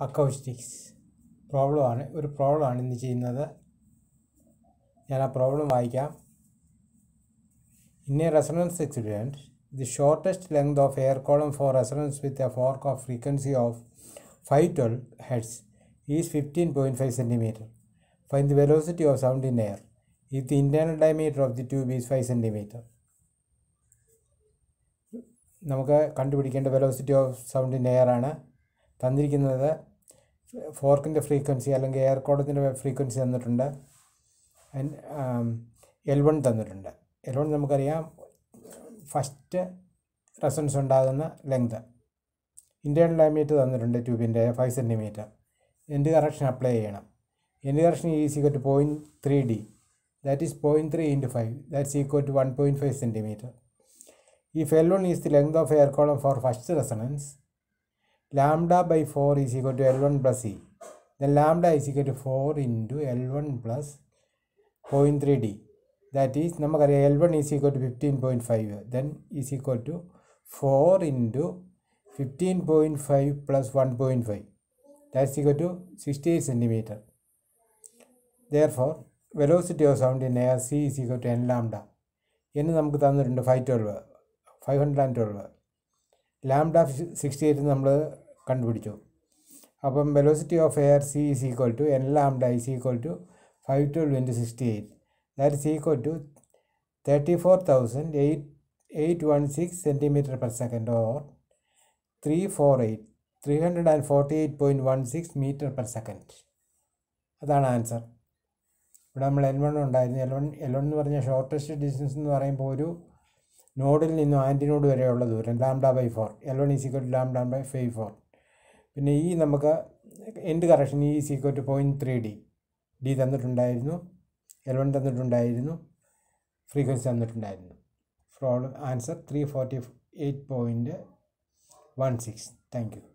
acoustics പ്രോബ്ലമാണ് ഒരു പ്രോബ്ലമാണ് ഇന്ന് ചെയ്യുന്നത് ഞാൻ ആ പ്രോബ്ലം വായിക്കാം in a resonance incident the shortest length of air column for resonance with a fork of frequency of five twelve hertz is fifteen point five centimetre find the velocity of sound in air if the internal diameter of the tube is 5 centimeter നമുക്ക് കണ്ടുപിടിക്കേണ്ട velocity of sound in air ആണ് തന്നിരിക്കുന്നത് ഫോർക്കിൻ്റെ frequency അല്ലെങ്കിൽ air കോഡത്തിൻ്റെ frequency തന്നിട്ടുണ്ട് L one തന്നിട്ടുണ്ട് L one നമുക്കറിയാം ഫസ്റ്റ് റെസൻസ് ഉണ്ടാകുന്ന ലെങ്ത് ഇൻറ്റേർണൽ ഡയമീറ്റർ തന്നിട്ടുണ്ട് ട്യൂബിൻ്റെ five centimetre end correction apply ചെയ്യണം end correction is equal to point three D that is 0.3 into 5 that's equal to 1.5 centimeter if L1 is the length of air column for first resonance lambda by 4 is equal to L1 plus E then lambda is equal to 4 into L1 plus 0.3 D that is നമുക്കറിയാം L one is equal to fifteen point five then is equal to four into fifteen point five plus one point five that's equal to sixty eight centimetre therefore velocity of sound in air C is equal to N lambda എന്ന് നമുക്ക് തന്നിട്ടുണ്ട് five twelve five hundred and twelve lambda sixty eight നമ്മൾ കണ്ടുപിടിച്ചു അപ്പം velocity of air C is equal to N lambda is equal to five twelve into sixty eight that is equal to thirty four thousand eight eight one six centimetre per second or three four eight three hundred and forty eight point one six metre per second അതാണ് answer ഇവിടെ നമ്മൾ L one ഉണ്ടായിരുന്നു L one L one എന്ന് പറഞ്ഞാൽ shortest distance എന്ന് പറയുമ്പോൾ ഒരു നോഡിൽ നിന്നും ആൻറ്റിനോഡ് വരെയുള്ള ദൂരം lambda by four L one is equal to lambda by five four പിന്നെ ഈ നമുക്ക് എൻഡ് കറക്ഷൻ ഈ is equal to point three D D തന്നിട്ടുണ്ടായിരുന്നു എൽ വൺ തന്നിട്ടുണ്ടായിരുന്നു ഫ്രീക്വൻസി തന്നിട്ടുണ്ടായിരുന്നു problem answer three forty eight point one six thank U